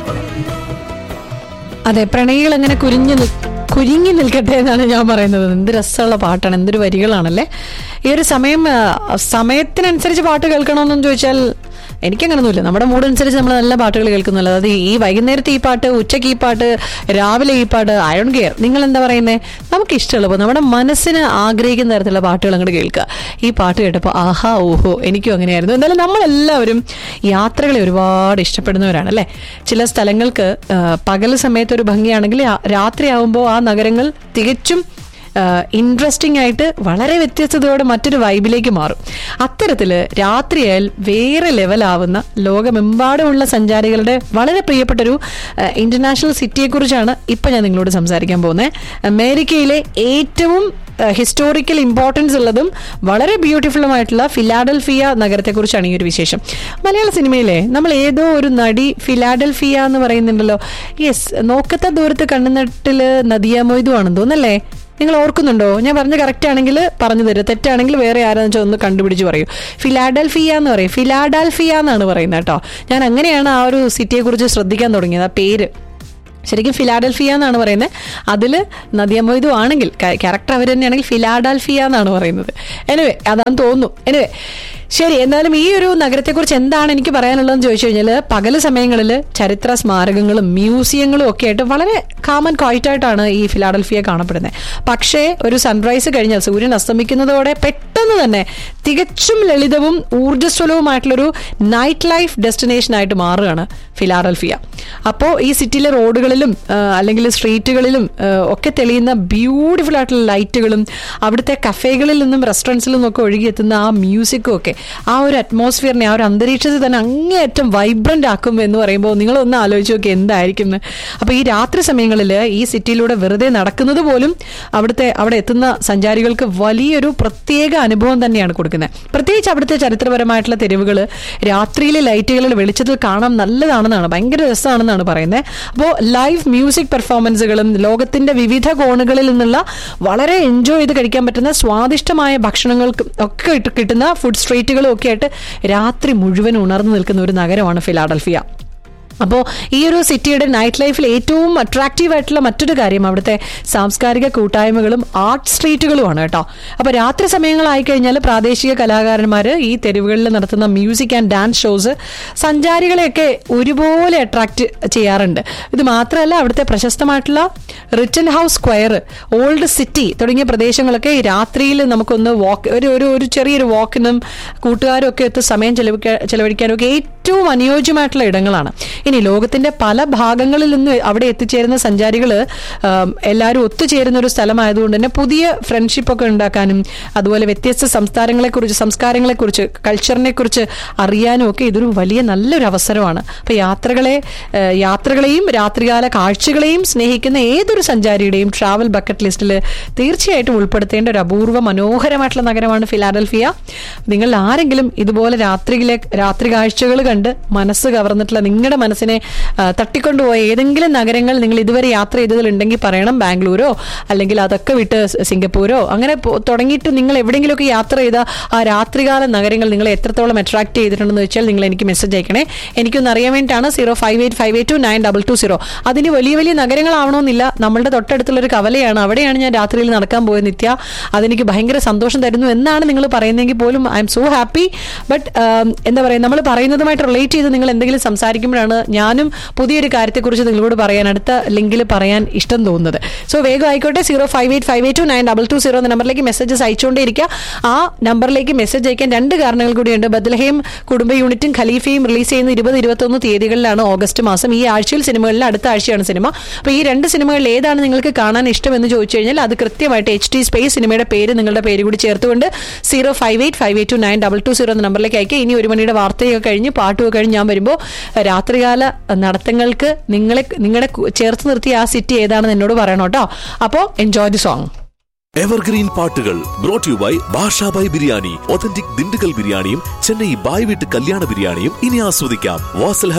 അതെ പ്രണയികൾ അങ്ങനെ കുരിഞ്ഞു നി- കുരുങ്ങി നിൽക്കട്ടെ എന്നാണ് ഞാൻ പറയുന്നത് എന്ത് രസമുള്ള പാട്ടാണ് എന്തൊരു വരികളാണല്ലേ ഈ ഒരു സമയം ആ, സമയത്തിനനുസരിച്ച് പാട്ട് കേൾക്കണമെന്ന് ചോദിച്ചാൽ എനിക്കങ്ങനൊന്നുമില്ല നമ്മുടെ മൂഡ് അനുസരിച്ച് നമ്മൾ നല്ല പാട്ടുകൾ കേൾക്കുന്നില്ല അതായത് ഈ വൈകുന്നേരത്തെ ഈ പാട്ട് ഉച്ചയ്ക്ക് ഈ പാട്ട് രാവിലെ ഈ പാട്ട് അയൺ കെയർ നിങ്ങൾ എന്താ പറയുന്നത് നമുക്ക് ഇഷ്ടമുള്ളപ്പോൾ നമ്മുടെ മനസ്സിന് ആഗ്രഹിക്കുന്ന തരത്തിലുള്ള പാട്ടുകൾ അങ്ങോട്ട് കേൾക്കുക ഈ പാട്ട് കേട്ടപ്പോൾ ആഹാ ഓഹോ എനിക്കും അങ്ങനെയായിരുന്നു എന്തായാലും നമ്മളെല്ലാവരും യാത്രകളെ ഒരുപാട് ഇഷ്ടപ്പെടുന്നവരാണ് അല്ലേ ചില സ്ഥലങ്ങൾക്ക് ആ, പകൽ സമയത്ത് ഒരു ഭംഗിയാണെങ്കിൽ ആ- രാത്രിയാവുമ്പോൾ ആ നഗരങ്ങൾ തികച്ചും ഇൻട്രസ്റ്റിംഗ് ആയിട്ട് വളരെ വ്യത്യസ്തതയോടെ മറ്റൊരു വൈബിലേക്ക് മാറും അത്തരത്തില് രാത്രിയായാൽ വേറെ ലെവലാവുന്ന ലോകമെമ്പാടുമുള്ള സഞ്ചാരികളുടെ വളരെ പ്രിയപ്പെട്ടൊരു ഇന്റർനാഷണൽ സിറ്റിയെ കുറിച്ചാണ് ഇപ്പൊ ഞാൻ നിങ്ങളോട് സംസാരിക്കാൻ പോകുന്നത് അമേരിക്കയിലെ ഏറ്റവും ഹിസ്റ്റോറിക്കൽ ഇമ്പോർട്ടൻസ് ഉള്ളതും വളരെ ബ്യൂട്ടിഫുള്ളുമായിട്ടുള്ള ഫിലാഡൽഫിയ നഗരത്തെക്കുറിച്ചാണ് ഈ ഒരു വിശേഷം മലയാള സിനിമയിലെ നമ്മൾ ഏതോ ഒരു നടി ഫിലാഡൽഫിയ എന്ന് പറയുന്നുണ്ടല്ലോ യെസ് നോക്കത്ത ദൂരത്ത് കണ്ണുനട്ടില് നദിയ മൊയ്തു ആണെന്ന് തോന്നല്ലേ നിങ്ങൾ ഓർക്കുന്നുണ്ടോ ഞാൻ പറഞ്ഞ കറക്റ്റ് ആണെങ്കിൽ പറഞ്ഞു തരും തെറ്റാണെങ്കിൽ വേറെ ആരാന്ന് വെച്ചാൽ ഒന്ന് കണ്ടുപിടിച്ച് പറയൂ ഫിലാഡൽഫിയ എന്ന് പറയും ഫിലാഡൽഫിയ എന്നാണ് പറയുന്നത് കേട്ടോ ഞാൻ അങ്ങനെയാണ് ആ ഒരു സിറ്റിയെ കുറിച്ച് ശ്രദ്ധിക്കാൻ തുടങ്ങിയത് ആ പേര് ശരിക്കും ഫിലാഡൽഫിയ എന്നാണ് പറയുന്നത് അതിൽ നദിയ മൊയ്തു ആണെങ്കിൽ ക്യാരക്ടർ അവർ തന്നെയാണെങ്കിൽ ഫിലാഡൽഫിയ എന്നാണ് പറയുന്നത് എനിവേ അതാന്ന് തോന്നുന്നു എനിവേ ശരി എന്നാലും ഈ ഒരു നഗരത്തെക്കുറിച്ച് എന്താണ് എനിക്ക് പറയാനുള്ളതെന്ന് ചോദിച്ചു കഴിഞ്ഞാൽ പകൽ സമയങ്ങളിൽ ചരിത്ര സ്മാരകങ്ങളും മ്യൂസിയങ്ങളും ഒക്കെ ആയിട്ട് വളരെ കാമൻ ക്വൈറ്റായിട്ടാണ് ഈ ഫിലാഡൽഫിയ കാണപ്പെടുന്നത് പക്ഷേ ഒരു സൺറൈസ് കഴിഞ്ഞാൽ സൂര്യൻ അസ്തമിക്കുന്നതോടെ പെട്ടെന്ന് തന്നെ തികച്ചും ലളിതവും ഊർജ്ജസ്വലവുമായിട്ടുള്ളൊരു നൈറ്റ് ലൈഫ് ഡെസ്റ്റിനേഷൻ ആയിട്ട് മാറുകയാണ് ഫിലാഡൽഫിയ അപ്പോൾ ഈ സിറ്റിയിലെ റോഡുകളിലും ആ, അല്ലെങ്കിൽ സ്ട്രീറ്റുകളിലും ആ, ഒക്കെ തെളിയുന്ന ബ്യൂട്ടിഫുൾ ആയിട്ടുള്ള ലൈറ്റുകളും അവിടുത്തെ കഫേകളിൽ നിന്നും റെസ്റ്റോറൻറ്റ്സിൽ നിന്നും ഒക്കെ ഒഴുകിയെത്തുന്ന ആ മ്യൂസിക്കും ഒക്കെ ആ ഒരു അറ്റ്മോസ്ഫിയറിനെ ആ ഒരു അന്തരീക്ഷത്തെ തന്നെ അങ്ങേയറ്റം വൈബ്രന്റ് ആക്കും എന്ന് പറയുമ്പോൾ നിങ്ങളൊന്ന് ആലോചിച്ച് നോക്കി എന്തായിരിക്കും എന്ന് അപ്പോൾ ഈ രാത്രി സമയങ്ങളിൽ ഈ സിറ്റിയിലൂടെ വെറുതെ നടക്കുന്നത് പോലും അവിടുത്തെ അവിടെ എത്തുന്ന സഞ്ചാരികൾക്ക് വലിയൊരു പ്രത്യേക അനുഭവം തന്നെയാണ് കൊടുക്കുന്നത് പ്രത്യേകിച്ച് അവിടുത്തെ ചരിത്രപരമായിട്ടുള്ള തെരുവുകൾ രാത്രിയിലെ ലൈറ്റുകളിൽ വെളിച്ചത്തിൽ കാണാൻ നല്ലതാണെന്നാണ് ഭയങ്കര രസമാണെന്നാണ് പറയുന്നത് അപ്പോൾ ലൈവ് മ്യൂസിക് പെർഫോമൻസുകളും ലോകത്തിന്റെ വിവിധ കോണുകളിൽ നിന്നുള്ള വളരെ എൻജോയ് ചെയ്ത് കഴിക്കാൻ പറ്റുന്ന സ്വാദിഷ്ടമായ ഭക്ഷണങ്ങൾക്ക് ഒക്കെ ഇട്ട് കിട്ടുന്ന ഫുഡ് സ്ട്രീറ്റുകളും ഒക്കെ ആയിട്ട് രാത്രി മുഴുവൻ ഉണർന്നു നിൽക്കുന്ന ഒരു നഗരമാണ് ഫിലാഡൽഫിയ അപ്പോൾ ഈ ഒരു സിറ്റിയുടെ നൈറ്റ് ലൈഫിൽ ഏറ്റവും അട്രാക്റ്റീവ് ആയിട്ടുള്ള മറ്റൊരു കാര്യം അവിടുത്തെ സാംസ്കാരിക കൂട്ടായ്മകളും ആർട്ട് സ്ട്രീറ്റുകളുമാണ് കേട്ടോ അപ്പോൾ രാത്രി സമയങ്ങളായി കഴിഞ്ഞാൽ പ്രാദേശിക കലാകാരന്മാർ ഈ തെരുവുകളിൽ നടത്തുന്ന മ്യൂസിക് ആൻഡ് ഡാൻസ് ഷോസ് സഞ്ചാരികളെയൊക്കെ ഒരുപോലെ അട്രാക്റ്റ് ചെയ്യാറുണ്ട് ഇത് മാത്രമല്ല അവിടുത്തെ പ്രശസ്തമായിട്ടുള്ള Rittenhouse Square Old City തുടങ്ങിയ പ്രദേശങ്ങളൊക്കെ ഈ രാത്രിയിൽ നമുക്കൊന്ന് വാക്ക് ഒരു ഒരു ഒരു ചെറിയൊരു വാക്കിനും കൂട്ടുകാരും ഒക്കെ എത്തി സമയം ചെലവിക്കാൻ ചെലവഴിക്കാനും ഒക്കെ ഏറ്റവും അനുയോജ്യമായിട്ടുള്ള ഇടങ്ങളാണ് ഇനി ലോകത്തിന്റെ പല ഭാഗങ്ങളിൽ നിന്ന് അവിടെ എത്തിച്ചേരുന്ന സഞ്ചാരികൾ എല്ലാവരും ഒത്തുചേരുന്ന ഒരു സ്ഥലമായതുകൊണ്ട് തന്നെ പുതിയ ഫ്രണ്ട്ഷിപ്പ് ഒക്കെ ഉണ്ടാക്കാനും അതുപോലെ വ്യത്യസ്ത സംസ്കാരങ്ങളെക്കുറിച്ച് സംസ്കാരങ്ങളെക്കുറിച്ച് കൾച്ചറിനെ കുറിച്ച് അറിയാനും ഒക്കെ ഇതൊരു വലിയ നല്ലൊരു അവസരമാണ് അപ്പൊ യാത്രകളെ ആ, യാത്രകളെയും രാത്രികാല കാഴ്ചകളെയും സ്നേഹിക്കുന്ന ഏതൊരു സഞ്ചാരിയുടെയും ട്രാവൽ ബക്കറ്റ് ലിസ്റ്റിൽ തീർച്ചയായിട്ടും ഉൾപ്പെടുത്തേണ്ട ഒരു അപൂർവ മനോഹരമായിട്ടുള്ള നഗരമാണ് ഫിലാഡൽഫിയ നിങ്ങൾ ആരെങ്കിലും ഇതുപോലെ രാത്രിയിലെ രാത്രി കാഴ്ചകൾ കണ്ട് മനസ്സ് കവർന്നിട്ടുള്ള നിങ്ങളുടെ മനസ്സിനെ ആ, തട്ടിക്കൊണ്ടുപോയ ഏതെങ്കിലും നഗരങ്ങൾ നിങ്ങൾ ഇതുവരെ യാത്ര ചെയ്തതിലുണ്ടെങ്കിൽ പറയണം ബാംഗ്ലൂരോ അല്ലെങ്കിൽ അതൊക്കെ വിട്ട് സ് സിംഗപ്പൂരോ അങ്ങനെ പോ- തുടങ്ങിയിട്ട് നിങ്ങൾ എവിടെയെങ്കിലുമൊക്കെ യാത്ര ചെയ്ത ആ രാത്രികാല നഗരങ്ങൾ നിങ്ങളെ എത്രത്തോളം അട്രാക്ട് ചെയ്തിട്ടുണ്ടെന്ന് വെച്ചാൽ നിങ്ങൾ എനിക്ക് മെസ്സേജ് അയക്കണേ എനിക്കൊന്ന് അറിയാൻ വേണ്ടിയിട്ടാണ് zero five eight five eight two nine double two zero അതിന് വലിയ വലിയ നഗരങ്ങളാവണമെന്നില്ല നമ്മളുടെ തൊട്ടടുത്തുള്ള ഒരു കവലയാണ് അവിടെയാണ് ഞാൻ രാത്രിയിൽ നടക്കാൻ പോയത് നിത്യ അതെനിക്ക് ഭയങ്കര സന്തോഷം തരുന്നു എന്നാണ് നിങ്ങൾ പറയുന്നതെങ്കിൽ പോലും I'm so happy but എന്താ പറയുക നമ്മൾ പറയുന്നതുമായിട്ട് റിലേറ്റ് ചെയ്ത് നിങ്ങൾ എന്തെങ്കിലും സംസാരിക്കുമ്പോഴാണ് ഞാനും പുതിയൊരു കാര്യത്തെക്കുറിച്ച് നിങ്ങളോട് പറയാൻ അടുത്ത ലിങ്കിൽ പറയാൻ ഇഷ്ടം തോന്നുന്നത് സോ വേഗം ആയിക്കോട്ടെ zero five eight five eight two nine double two zero എന്ന നമ്പറിലേക്ക് മെസ്സേജസ് അയച്ചുകൊണ്ടേയിരിക്കുക ആ നമ്പറിലേക്ക് മെസ്സേജ് അയക്കാൻ രണ്ട് കാരണങ്ങൾ കൂടിയുണ്ട് ബദ്ലഹേം കുടുംബ യൂണിറ്റും ഖലീഫയും റിലീസ് ചെയ്യുന്ന ഇരുപത് ഇരുപത്തൊന്ന് തീയതികളിലാണ് ഓഗസ്റ്റ് മാസം ഈ ആഴ്ചയിൽ സിനിമകളിൽ അടുത്ത ആഴ്ചയാണ് സിനിമ അപ്പോൾ ഈ രണ്ട് സിനിമകളിൽ ഏതാണ് നിങ്ങൾക്ക് കാണാൻ ഇഷ്ടം എന്ന് ചോദിച്ചു കഴിഞ്ഞാൽ അത് കൃത്യമായിട്ട് എച്ച് ടി സ്പേസ് സിനിമയുടെ പേര് നിങ്ങളുടെ പേര് കൂടി ചേർത്തുകൊണ്ട് zero five eight five eight two nine double two zero എന്ന നമ്പറിലേക്ക് അയക്കുക ഇനി ഒരു മണിയുടെ വാർത്തയൊക്കെ കഴിഞ്ഞ് പാട്ടുമൊക്കെ കഴിഞ്ഞ് ഞാൻ വരുമ്പോൾ രാത്രികാല നടത്തങ്ങൾക്ക് നിങ്ങളെ നിങ്ങളെ കു- ചേർത്ത് നിർത്തിയ ആ സിറ്റി ഏതാണെന്ന് എന്നോട് പറയണം കേട്ടോ അപ്പോൾ എൻജോയ് ദി സോങ് എവർഗ്രീൻ പാട്ടുകൾ brought you by Bashabhai biryani authentic Dindigul ബിരിയാണിയും ചെന്നൈ ബായ് വീട്ട് കല്യാണ ബിരിയാണിയും ഇനി ആസ്വദിക്കാം വാസൽ